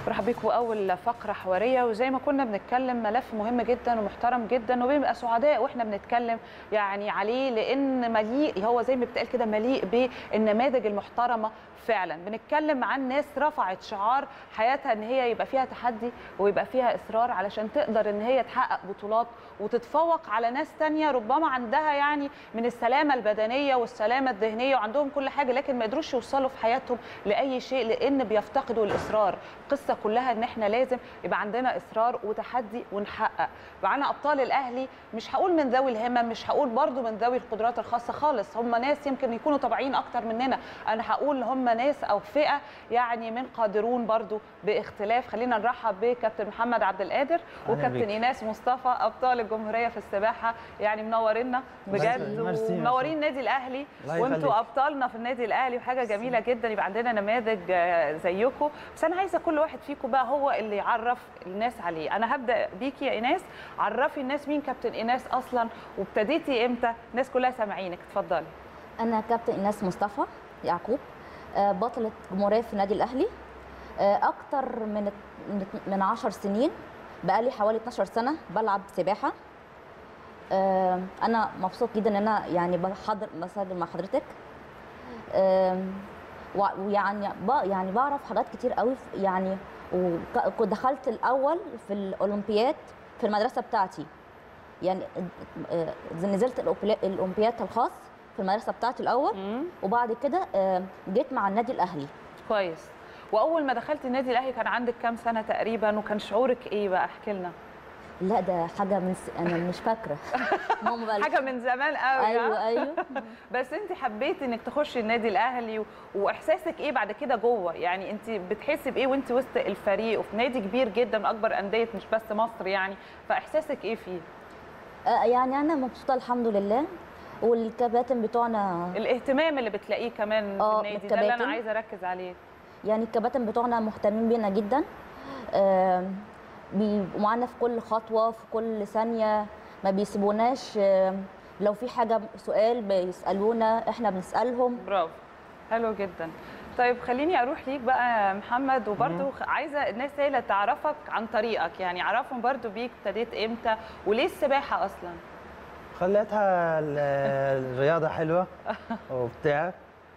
برحب بيكم اول فقره حواريه وزي ما كنا بنتكلم ملف مهم جدا ومحترم جدا وبنبقى سعداء واحنا بنتكلم يعني عليه لان مليء هو زي ما بتقال كده مليء بالنماذج المحترمه فعلا بنتكلم عن ناس رفعت شعار حياتها ان هي يبقى فيها تحدي ويبقى فيها اصرار علشان تقدر ان هي تحقق بطولات وتتفوق على ناس تانية ربما عندها يعني من السلامه البدنيه والسلامه الذهنيه وعندهم كل حاجه لكن ما قدروش يوصلوا في حياتهم لاي شيء لان بيفتقدوا الاصرار القصه كلها ان احنا لازم يبقى عندنا اصرار وتحدي ونحقق معانا ابطال الاهلي مش هقول من ذوي الهمم مش هقول برضو من ذوي القدرات الخاصه خالص هم ناس يمكن يكونوا طبيعيين اكتر مننا انا هقول هم ناس او فئه يعني من قادرون برضو باختلاف خلينا نرحب بكابتن محمد عبد القادر وكابتن ايناس مصطفى ابطال الجمهوريه في السباحه يعني منورينا بجد ميرسي. ومنورين النادي الاهلي الله وانتوا يخليك. ابطالنا في النادي الاهلي وحاجه جميله جدا يبقى عندنا نماذج آه، زيكم بس انا عايزه كل واحد فيكم بقى هو اللي يعرف الناس عليه انا هبدا بيكي يا ايناس عرفي الناس مين كابتن ايناس اصلا وابتديتي امتى الناس كلها سامعينك اتفضلي أنا كابتن إيناس مصطفى يعقوب آه، بطلة جمهورية في النادي الأهلي آه، أكتر من من 10 سنين بقالي حوالي 12 سنة بلعب سباحة آه، أنا مبسوط جدا إن أنا يعني بحضر بسجل مع حضرتك آه، وع- ويعني ب- يعني بعرف حاجات كتير قوي ف- يعني وكنت دخلت الأول في الأولمبياد في المدرسة بتاعتي يعني آه، نزلت الأولمبياد- الأولمبياد الخاص في المدرسة بتاعتي الأول مم. وبعد كده آه، جيت مع النادي الاهلي كويس واول ما دخلتي النادي الاهلي كان عندك كام سنه تقريبا وكان شعورك ايه بقى احكي لنا لا ده حاجه من س... انا مش فاكره ماما بقى حاجه من زمان قوي ايوه ها؟ ايوه بس انت حبيتي انك تخشي النادي الاهلي و... واحساسك ايه بعد كده جوه يعني انت بتحسي بايه وانت وسط الفريق وفي نادي كبير جدا من اكبر انديه مش بس مصر يعني فاحساسك ايه فيه آه، يعني انا مبسوطه الحمد لله والكباتن بتوعنا الاهتمام اللي بتلاقيه كمان في آه، النادي ده اللي انا بالكباتن. عايزه اركز عليه يعني الكباتن بتوعنا مهتمين بينا جدا آه، بيبقوا معانا في كل خطوه في كل ثانيه ما بيسيبوناش آه، لو في حاجه سؤال بيسالونا احنا بنسالهم برافو حلو جدا طيب خليني اروح ليك بقى يا محمد وبرده عايزه الناس هي اللي تعرفك عن طريقك يعني عرفهم برده بيك ابتديت امتى وليه السباحه اصلا خليتها ال- الرياضة حلوة وبتاع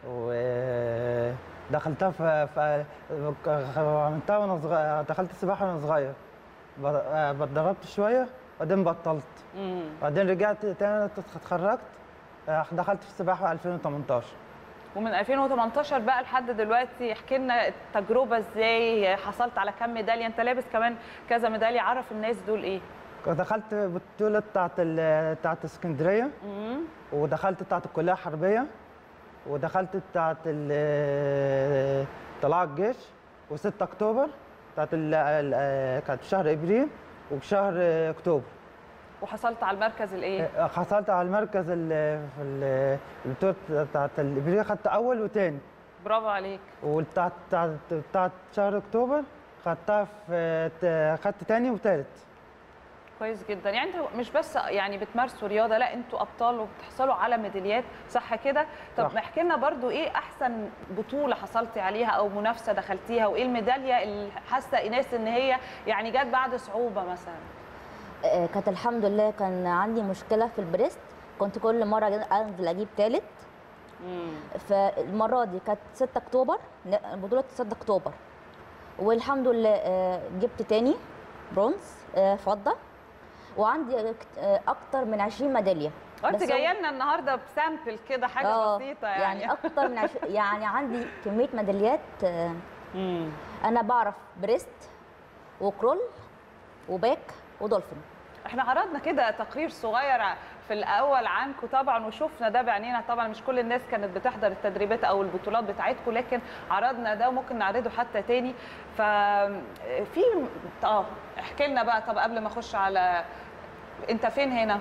ودخلتها في, في عملتها وانا صغير دخلت السباحة وانا صغير ب- اتدربت شوية بعدين بطلت امم بعدين رجعت تاني اتخرجت دخلت في السباحة 2018 ومن 2018 بقى لحد دلوقتي احكي لنا التجربه ازاي حصلت على كام ميداليه انت لابس كمان كذا ميداليه عرف الناس دول ايه دخلت بطولة بتاعت ال- بتاعت اسكندرية امم ودخلت بتاعت الكليه الحربيه ودخلت بتاعت ال- طلائع الجيش و6 اكتوبر بتاعت ال- ال- كانت في شهر ابريل وفي شهر اكتوبر وحصلت على المركز الايه حصلت على المركز ال- في ال- البطوله بتاعت الابريل خدت اول وتاني برافو عليك وبتاعت بتاعت بتاعت شهر اكتوبر خدتها في خدت تاني وتالت كويس جدا يعني انتوا مش بس يعني بتمارسوا رياضه لا انتوا ابطال وبتحصلوا على ميداليات صح كده طب صح. احكي لنا برضو ايه احسن بطوله حصلتي عليها او منافسه دخلتيها وايه الميداليه اللي حاسه ايناس ان هي يعني جت بعد صعوبه مثلا آه، كانت الحمد لله كان عندي مشكله في البريست كنت كل مره انزل اجيب ثالث امم فالمره دي كانت 6 اكتوبر ن- بطوله 6 اكتوبر والحمد لله آه، جبت تاني برونز آه، فضه وعندي آه، اكتر من 20 ميداليه انت بس هو- جايه لنا النهارده بسامبل كده حاجه آه، بسيطه يعني, يعني اكتر من 20 يعني عندي كميه ميداليات آه، مم. انا بعرف بريست وكرول وباك ودولفين احنا عرضنا كده تقرير صغير في الاول عنكم طبعا وشفنا ده بعينينا طبعا مش كل الناس كانت بتحضر التدريبات او البطولات بتاعتكم لكن عرضنا ده وممكن نعرضه حتى تاني ففي اه احكي لنا بقى طب قبل ما اخش على انت فين هنا؟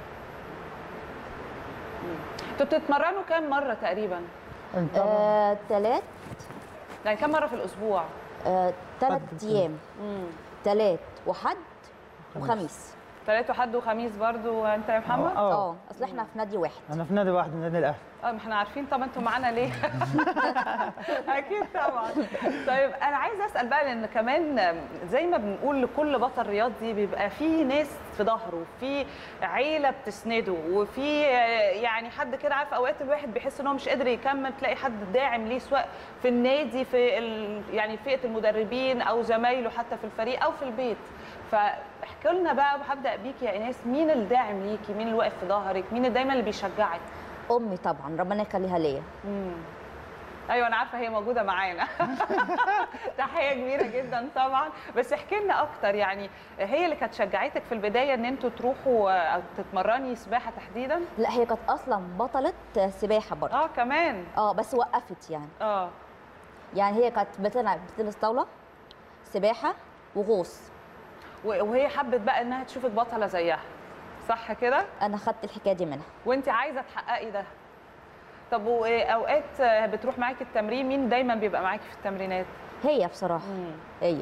مم. انتوا بتتمرنوا كام مره تقريبا؟ آه، تلات يعني كام مره في الاسبوع؟ آه، تلات حد ايام امم تلات وحد وخميس ثلاث وحد وخميس برضو انت يا محمد؟ اه اه اصل احنا في نادي واحد انا في نادي واحد النادي الاهلي اه ما احنا عارفين طب انتوا معانا ليه؟ اكيد طبعا. طيب انا عايزه اسال بقى لان كمان زي ما بنقول لكل بطل رياضي بيبقى في ناس في ظهره، في عيله بتسنده، وفي يعني حد كده عارف اوقات الواحد بيحس ان هو مش قادر يكمل تلاقي حد داعم ليه سواء في النادي في ال... يعني فئه المدربين او زمايله حتى في الفريق او في البيت. فاحكي لنا بقى هبدا بيكي يا ايناس مين الداعم ليكي؟ مين اللي واقف في ظهرك؟ مين اللي دايما اللي بيشجعك؟ امي طبعا ربنا يخليها ليا مم. ايوه انا عارفه هي موجوده معانا تحيه كبيره جدا طبعا بس احكي لنا اكتر يعني هي اللي كانت شجعتك في البدايه ان انتوا تروحوا او تتمرني سباحه تحديدا لا هي كانت اصلا بطله سباحه برضه اه كمان اه بس وقفت يعني اه يعني هي كانت بتلعب بتلبس طاوله سباحه وغوص و- وهي حبت بقى انها تشوفك بطله زيها صح كده انا خدت الحكايه دي منها وانت عايزه تحققي ده طب واوقات بتروح معاكي التمرين مين دايما بيبقى معاكي في التمرينات هي بصراحه هي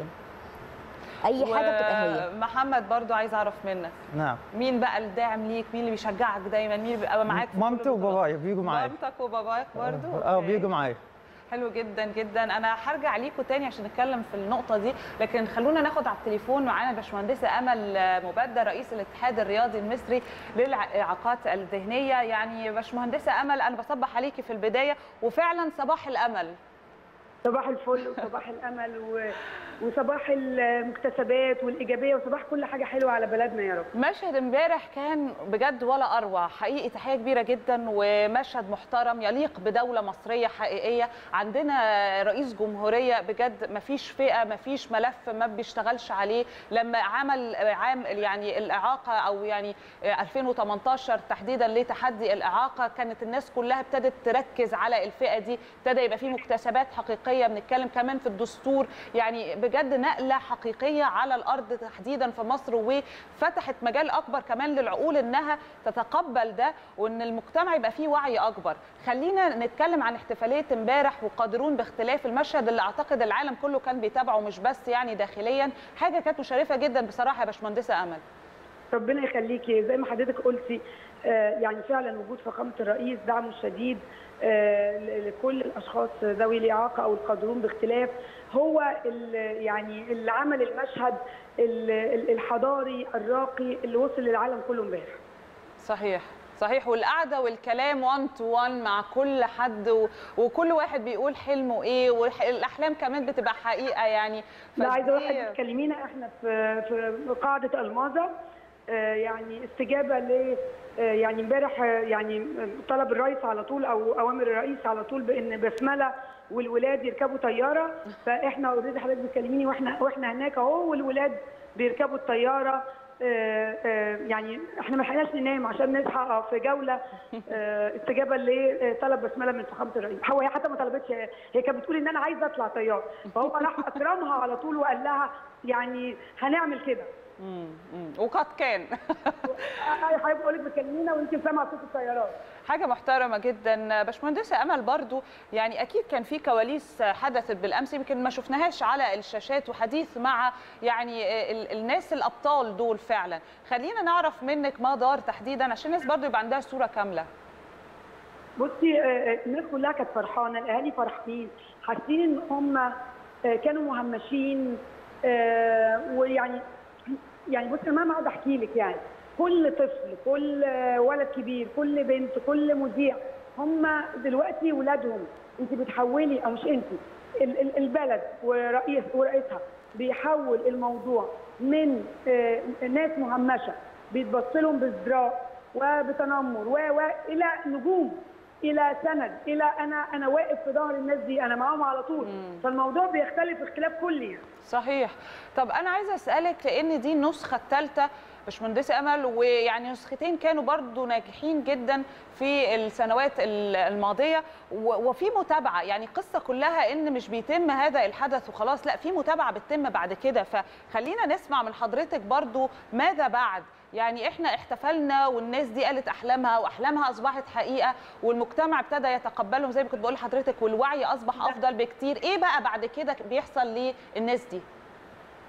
اي حاجه بتبقى هي محمد برضو عايز اعرف منك نعم مين بقى الداعم ليك مين اللي بيشجعك دايما مين اللي بيبقى معاك في كل مامتي البطولات؟ وبابايا بيجوا معايا مامتك وباباك برضو اه أوكي. بيجوا معايا حلو جدا جدا انا هرجع ليكم تاني عشان نتكلم في النقطه دي لكن خلونا ناخد على التليفون معانا الباشمهندسه امل مبدل رئيس الاتحاد الرياضي المصري للاعاقات الذهنيه يعني باشمهندسه امل انا بصبح عليكي في البدايه وفعلا صباح الامل صباح الفل وصباح الامل و... وصباح المكتسبات والايجابيه وصباح كل حاجه حلوه على بلدنا يا رب مشهد امبارح كان بجد ولا اروع حقيقي تحيه كبيره جدا ومشهد محترم يليق بدوله مصريه حقيقيه عندنا رئيس جمهوريه بجد ما فيش فئه ما فيش ملف ما بيشتغلش عليه لما عمل عام يعني الاعاقه او يعني 2018 تحديدا لتحدي الاعاقه كانت الناس كلها ابتدت تركز على الفئه دي ابتدى يبقى في مكتسبات حقيقيه بنتكلم كمان في الدستور يعني بجد نقله حقيقيه على الارض تحديدا في مصر وفتحت مجال اكبر كمان للعقول انها تتقبل ده وان المجتمع يبقى فيه وعي اكبر خلينا نتكلم عن احتفاليه امبارح وقادرون باختلاف المشهد اللي اعتقد العالم كله كان بيتابعه مش بس يعني داخليا حاجه كانت مشرفه جدا بصراحه يا باشمهندسه امل ربنا يخليكي زي ما حضرتك قلتي آه، يعني فعلا وجود فخامه الرئيس دعمه الشديد آه، ل- لكل الاشخاص ذوي الاعاقه او القادرون باختلاف هو ال- يعني اللي عمل المشهد ال- ال- الحضاري الراقي اللي وصل للعالم كله امبارح صحيح صحيح والقعده والكلام 1 تو 1 مع كل حد و... وكل واحد بيقول حلمه ايه والاحلام كمان بتبقى حقيقه يعني لا عايزه اقول فدي- لحضرتك تكلمينا احنا في في قاعده الماظه آه، يعني استجابه ل آه، يعني امبارح آه، يعني طلب الرئيس على طول او اوامر الرئيس على طول بان بسمله والولاد يركبوا طياره فاحنا اوريدي حضرتك بتكلميني واحنا واحنا هناك اهو والولاد بيركبوا الطياره آه، آه، يعني احنا ما لحقناش ننام عشان نصحى في جوله آه، استجابه لطلب بسمله من فخامه الرئيس هو هي حتى ما طلبتش هي كانت بتقول ان انا عايزه اطلع طيار فهو راح اكرمها على طول وقال لها يعني هنعمل كده مم، مم. وقد كان اي حضرتك بقول لك بتكلمينا وانت سامعه صوت الطيارات حاجه محترمه جدا باشمهندسه امل برضو يعني اكيد كان في كواليس حدثت بالامس يمكن ما شفناهاش على الشاشات وحديث مع يعني ال- الناس الابطال دول فعلا خلينا نعرف منك ما دار تحديدا عشان الناس برضو يبقى عندها صوره كامله بصي آه، الناس كلها كانت فرحانه الاهالي فرحانين حاسين ان هم آه، كانوا مهمشين آه، ويعني يعني بصي أنا مهما اقعد احكي لك يعني كل طفل كل آه، ولد كبير كل بنت كل مذيع هم دلوقتي ولادهم انت بتحولي او مش انت ال- ال- البلد ورئيس ورئيسها بيحول الموضوع من آه، ناس مهمشه بيتبص لهم بازدراء وبتنمر و و الى نجوم الى سند الى انا انا واقف في ظهر الناس دي انا معاهم على طول فالموضوع بيختلف اختلاف كلي يعني. صحيح طب انا عايزه اسالك لان دي النسخه الثالثه باشمهندسه امل ويعني نسختين كانوا برضو ناجحين جدا في السنوات ال- الماضيه و- وفي متابعه يعني القصه كلها ان مش بيتم هذا الحدث وخلاص لا في متابعه بتتم بعد كده فخلينا نسمع من حضرتك برضو ماذا بعد يعني احنا احتفلنا والناس دي قالت احلامها واحلامها اصبحت حقيقه والمجتمع ابتدى يتقبلهم زي ما كنت بقول لحضرتك والوعي اصبح افضل بكتير ايه بقى بعد كده بيحصل للناس دي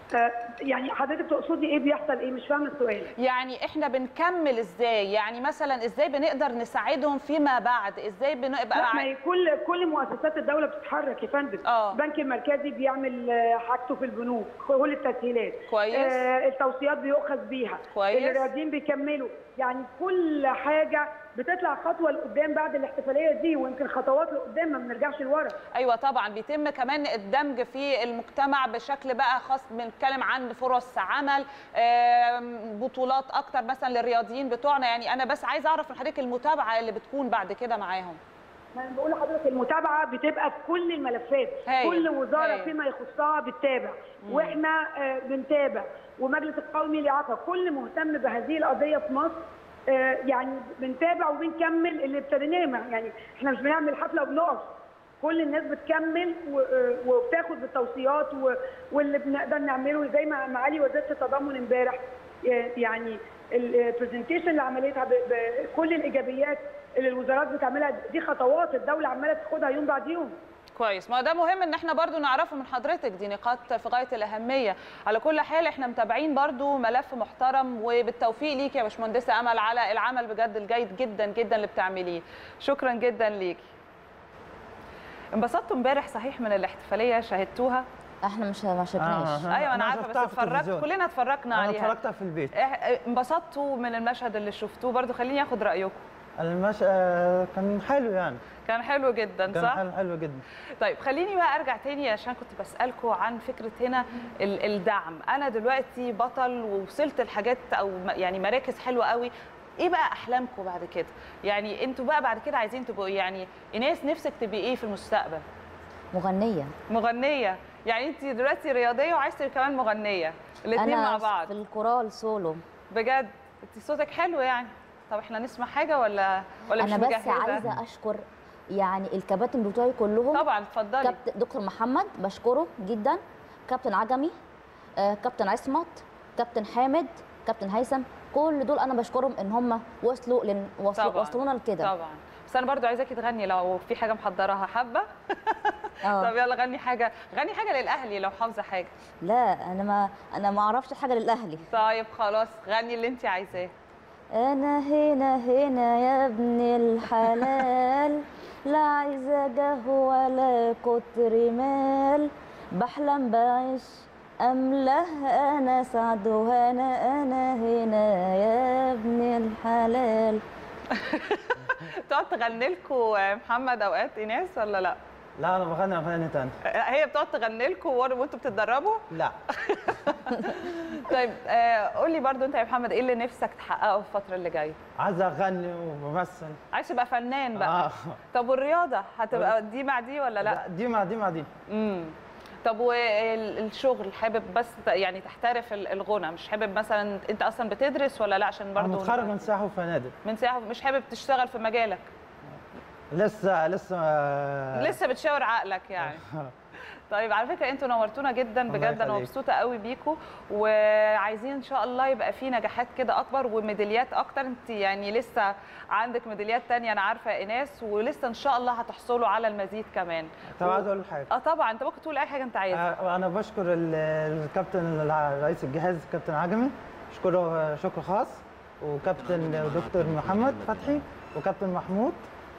آه، يعني حضرتك تقصدي ايه بيحصل ايه مش فاهمه السؤال يعني احنا بنكمل ازاي يعني مثلا ازاي بنقدر نساعدهم فيما بعد ازاي بنبقى لا ما ع- هي كل كل مؤسسات الدوله بتتحرك يا فندم آه. البنك المركزي بيعمل آه، حاجته في البنوك كل التسهيلات كويس. آه التوصيات بيؤخذ بيها كويس. الرياضيين بيكملوا يعني كل حاجه بتطلع خطوه لقدام بعد الاحتفاليه دي ويمكن خطوات لقدام ما بنرجعش لورا ايوه طبعا بيتم كمان الدمج في المجتمع بشكل بقى خاص بنتكلم عن فرص عمل آم، بطولات اكتر مثلا للرياضيين بتوعنا يعني انا بس عايزه اعرف من حضرتك المتابعه اللي بتكون بعد كده معاهم ما انا بقول لحضرتك المتابعه بتبقى في كل الملفات هايل. كل وزاره هايل. فيما يخصها بتتابع واحنا آه، بنتابع ومجلس القومي للإعاقة كل مهتم بهذه القضيه في مصر آه، يعني بنتابع وبنكمل اللي ابتديناه ما- يعني احنا مش بنعمل حفله وبنقف كل الناس بتكمل و- آه، وبتاخد بالتوصيات و- واللي بنقدر نعمله زي ما معالي وزيره التضامن امبارح آه، يعني البرزنتيشن اللي عملتها ب- بكل الايجابيات اللي الوزارات بتعملها دي خطوات الدوله عماله تاخدها يوم بعد يوم كويس ما هو ده مهم ان احنا برضو نعرفه من حضرتك دي نقاط في غايه الاهميه على كل حال احنا متابعين برضو ملف محترم وبالتوفيق ليك يا باشمهندسه امل على العمل بجد الجيد جدا جدا اللي بتعمليه شكرا جدا ليكي انبسطتوا امبارح صحيح من الاحتفاليه شاهدتوها احنا مش ما شفناش آه. ايوه انا أنا عارفه بس شفتها في اتفرجت التلفزيون. كلنا اتفرجنا انا عليها اتفرجتها في البيت إح- انبسطتوا من المشهد اللي شفتوه برضو خليني اخد رايكم المش... آه، كان حلو يعني كان حلو جدا كان صح حلو, حلو جدا طيب خليني بقى ارجع تاني عشان كنت بسالكم عن فكره هنا ال- الدعم انا دلوقتي بطل ووصلت لحاجات او م- يعني مراكز حلوه قوي ايه بقى احلامكم بعد كده يعني انتوا بقى بعد كده عايزين تبقوا يعني ايناس نفسك تبقي ايه في المستقبل مغنيه مغنيه يعني انت دلوقتي رياضيه وعايزه تبقي كمان مغنيه الاثنين مع انا بعض في الكورال سولو بجد انت صوتك حلو يعني طب احنا نسمع حاجه ولا ولا مش انا بس مجهزه عايزه اشكر يعني الكباتن بتوعي كلهم طبعا اتفضلي كابتن دكتور محمد بشكره جدا كابتن عجمي آه، كابتن عصمت كابتن حامد كابتن هيثم كل دول انا بشكرهم ان هم وصلوا لن وصلوا طبعاً. وصلونا لكده طبعا بس انا برضو عايزاكي تغني لو في حاجه محضراها حابه آه. طب يلا غني حاجه غني حاجه للاهلي لو حافظه حاجه لا انا ما انا ما اعرفش حاجه للاهلي طيب خلاص غني اللي انت عايزاه انا هنا هنا يا ابن الحلال لا عايزه جه ولا كتر مال بحلم بعيش امله انا سعد وهنا انا هنا يا ابن الحلال بتقعد تغني لكم محمد اوقات ايناس ولا لا لا انا بغني اغاني تاني هي بتقعد تغني لكم وانتوا بتتدربوا لا طيب آه قولي برضو انت يا محمد ايه اللي نفسك تحققه في الفتره اللي جايه عايز اغني وبمثل عايز تبقى فنان بقى آه. طب والرياضه هتبقى دي مع دي ولا لا دي مع دي مع دي امم طب والشغل حابب بس ت- يعني تحترف ال- الغنى مش حابب مثلا انت اصلا بتدرس ولا لا عشان انا برضو متخرج من سياحه وفنادق من سياحه مش حابب تشتغل في مجالك لسه لسه لسه بتشاور عقلك يعني طيب على فكره انتوا نورتونا جدا الله بجد انا يخليك. مبسوطه قوي بيكم وعايزين ان شاء الله يبقى في نجاحات كده اكبر وميداليات اكتر انت يعني لسه عندك ميداليات تانية انا عارفه يا ايناس ولسه ان شاء الله هتحصلوا على المزيد كمان طب عايز اقول حاجه اه طبعا انت ممكن تقول اي حاجه انت عايزها آه، انا بشكر ال- الكابتن الع- رئيس الجهاز كابتن عجمي اشكره شكر خاص وكابتن دكتور محمد فتحي وكابتن محمود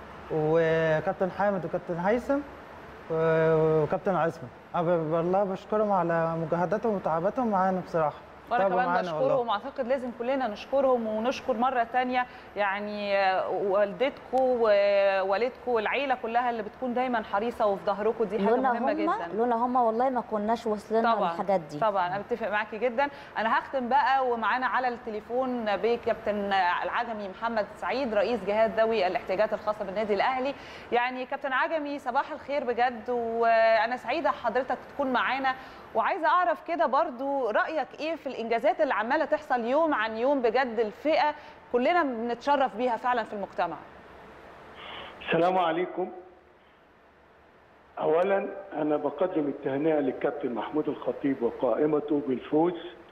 وكابتن حامد وكابتن هيثم و- وكابتن عصمت انا ب- والله بشكرهم على مجاهداتهم وتعباتهم معانا بصراحه وانا تعبوا كمان معانا والله. بشكرهم واعتقد لازم كلنا نشكرهم ونشكر مره تانية يعني آه، والدتكم ووالدكم والعيله كلها اللي بتكون دايما حريصه وفي ظهركم دي حاجه لولا مهمه هم جدا لولا هم والله ما كناش وصلنا طبعا للحاجات دي طبعا انا بتفق معاكي جدا انا هختم بقى ومعانا على التليفون بكابتن العجمي محمد سعيد رئيس جهاز ذوي الاحتياجات الخاصه بالنادي الاهلي يعني كابتن عجمي صباح الخير بجد وانا سعيده حضرتك تكون معانا وعايزه اعرف كده برضو رايك ايه في الانجازات اللي عماله تحصل يوم عن يوم بجد الفئه كلنا بنتشرف بيها فعلا في المجتمع السلام عليكم اولا انا بقدم التهنئه للكابتن محمود الخطيب وقائمته بالفوز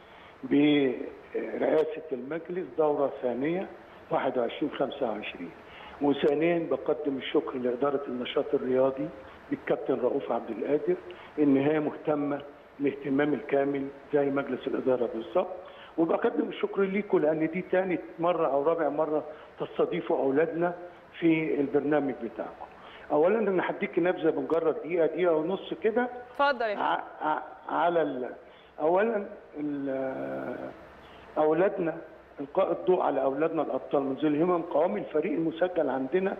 برئاسه المجلس دوره ثانيه 21 25 وثانيا بقدم الشكر لاداره النشاط الرياضي بالكابتن رؤوف عبد القادر ان هي مهتمه الاهتمام الكامل زي مجلس الاداره بالظبط وبقدم الشكر ليكم لان دي ثالث مره او رابع مره تستضيفوا اولادنا في البرنامج بتاعكم. اولا انا هديك نبذه بمجرد دقيقه دقيقه ونص كده اتفضل يا فندم ع- ع- على ال... اولا ال- اولادنا القاء الضوء على اولادنا الابطال من ذوي الهمم قوام الفريق المسجل عندنا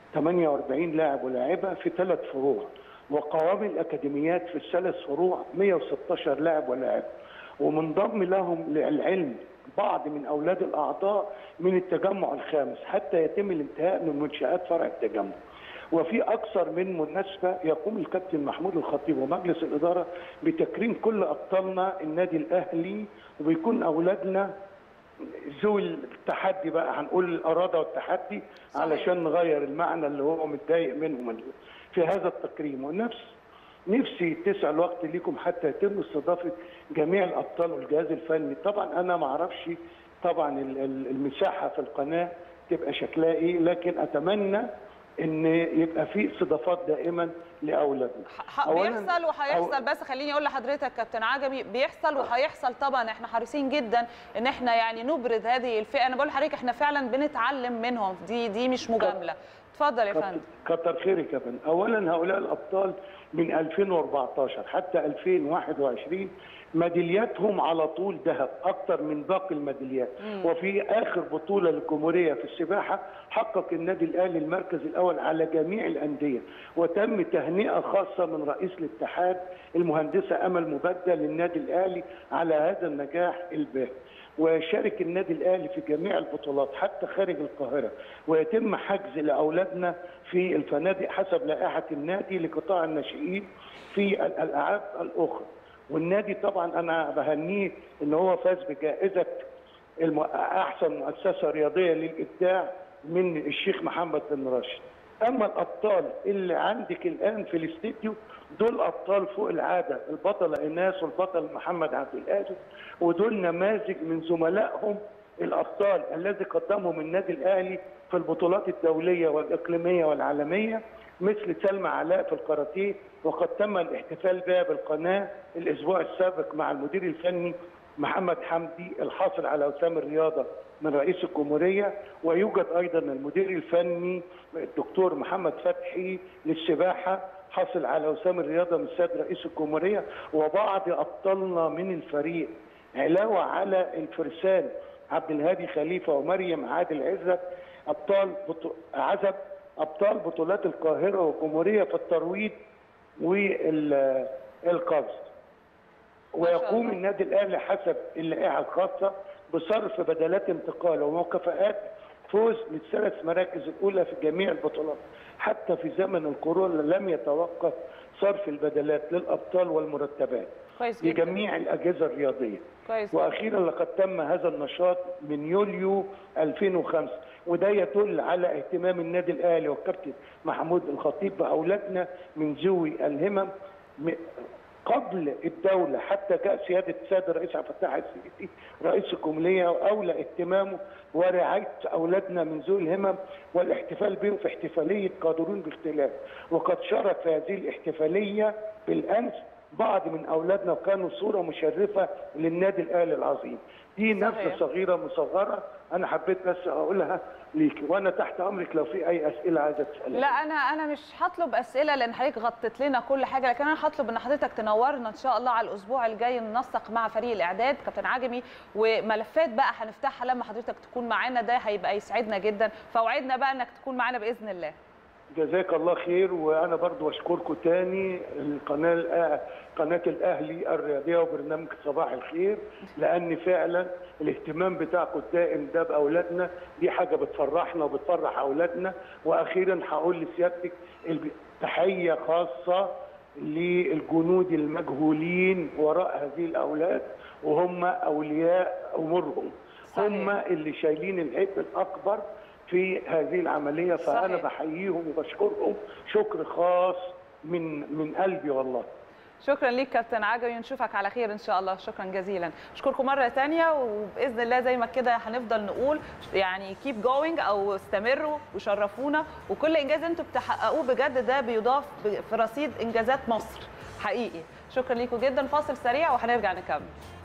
48 لاعب ولاعبه في ثلاث فروع وقوام الاكاديميات في الثلاث فروع 116 لاعب ولاعب ومنضم لهم للعلم بعض من اولاد الاعضاء من التجمع الخامس حتى يتم الانتهاء من منشات فرع التجمع وفي اكثر من مناسبه يقوم الكابتن محمود الخطيب ومجلس الاداره بتكريم كل ابطالنا النادي الاهلي وبيكون اولادنا ذوي التحدي بقى هنقول الاراده والتحدي صحيح. علشان نغير المعنى اللي هو متضايق منهم في هذا التكريم ونفس نفسي تسع الوقت ليكم حتى يتم استضافه جميع الابطال والجهاز الفني طبعا انا ما اعرفش طبعا ال- ال- المساحه في القناه تبقى شكلها ايه لكن اتمنى ان يبقى في استضافات دائما لاولادنا ح- أولاً- بيحصل وهيحصل أو- بس خليني اقول لحضرتك كابتن عجمي بيحصل وهيحصل طبعا احنا حريصين جدا ان احنا يعني نبرز هذه الفئه انا بقول لحضرتك احنا فعلا بنتعلم منهم دي دي مش مجامله اتفضل يا فندم كتر خيرك يا فندم اولا هؤلاء الابطال من 2014 حتى 2021 ميدالياتهم على طول ذهب اكتر من باقي الميداليات وفي اخر بطوله للجمهوريه في السباحه حقق النادي الاهلي المركز الاول على جميع الانديه وتم تهنئه خاصه من رئيس الاتحاد المهندسه امل مبدل للنادي الاهلي على هذا النجاح الباهر ويشارك النادي الاهلي في جميع البطولات حتى خارج القاهره ويتم حجز لاولادنا في الفنادق حسب لائحه النادي لقطاع الناشئين في الالعاب الاخرى والنادي طبعا انا بهنيه ان هو فاز بجائزه الم... احسن مؤسسه رياضيه للابداع من الشيخ محمد بن راشد اما الابطال اللي عندك الان في الاستديو دول ابطال فوق العاده البطله ايناس والبطل محمد عبد القادر ودول نماذج من زملائهم الابطال الذي قدمهم النادي الاهلي في البطولات الدوليه والاقليميه والعالميه مثل سلمى علاء في الكاراتيه وقد تم الاحتفال بها بالقناه الاسبوع السابق مع المدير الفني محمد حمدي الحاصل على وسام الرياضه من رئيس الجمهوريه ويوجد ايضا المدير الفني الدكتور محمد فتحي للسباحه حاصل على وسام الرياضه من السيد رئيس الجمهوريه وبعض ابطالنا من الفريق علاوه على الفرسان عبد الهادي خليفه ومريم عادل عزت ابطال بطو... عزب ابطال بطولات القاهره والجمهوريه في الترويض والقفز ويقوم الله. النادي الاهلي حسب اللائحه الخاصه بصرف بدلات انتقال ومكافآت فوز للثلاث مراكز الاولى في جميع البطولات حتى في زمن الكورونا لم يتوقف صرف البدلات للابطال والمرتبات كويس جدا لجميع الاجهزه الرياضيه كويس جدا. واخيرا لقد تم هذا النشاط من يوليو 2005 وده يدل على اهتمام النادي الاهلي والكابتن محمود الخطيب باولادنا من ذوي الهمم م- قبل الدولة حتى جاء سيادة السيد الرئيس عبد الفتاح السيسي رئيس الجمهورية وأولى اهتمامه ورعاية أولادنا من ذوي الهمم والاحتفال بهم في احتفالية قادرون باختلاف وقد شارك في هذه الاحتفالية بالأمس بعض من أولادنا وكانوا صورة مشرفة للنادي الأهلي العظيم دي نبذة صحيح. صغيرة مصغرة أنا حبيت بس أقولها ليك وأنا تحت أمرك لو في أي أسئلة عايزة تسألها لا انا انا مش هطلب اسئله لان حضرتك غطيت لنا كل حاجه لكن انا هطلب ان حضرتك تنورنا ان شاء الله على الاسبوع الجاي ننسق مع فريق الاعداد كابتن عجمي وملفات بقى هنفتحها لما حضرتك تكون معانا ده هيبقى يسعدنا جدا فوعدنا بقى انك تكون معانا باذن الله جزاك الله خير وانا برضو اشكركم تاني القناه الأ- قناه الاهلي الرياضيه وبرنامج صباح الخير لان فعلا الاهتمام بتاعكم الدائم ده باولادنا دي حاجه بتفرحنا وبتفرح اولادنا واخيرا هقول لسيادتك الب- تحيه خاصه للجنود المجهولين وراء هذه الاولاد وهم اولياء امورهم صحيح. هم اللي شايلين العبء الاكبر في هذه العمليه فانا صحيح. بحييهم وبشكرهم شكر خاص من من قلبي والله شكرا ليك كابتن عجمي ونشوفك على خير ان شاء الله شكرا جزيلا اشكركم مره تانية وباذن الله زي ما كده هنفضل نقول يعني كيب جوينج او استمروا وشرفونا وكل انجاز انتم بتحققوه بجد ده بيضاف ب- في رصيد انجازات مصر حقيقي شكرا ليكم جدا فاصل سريع وهنرجع نكمل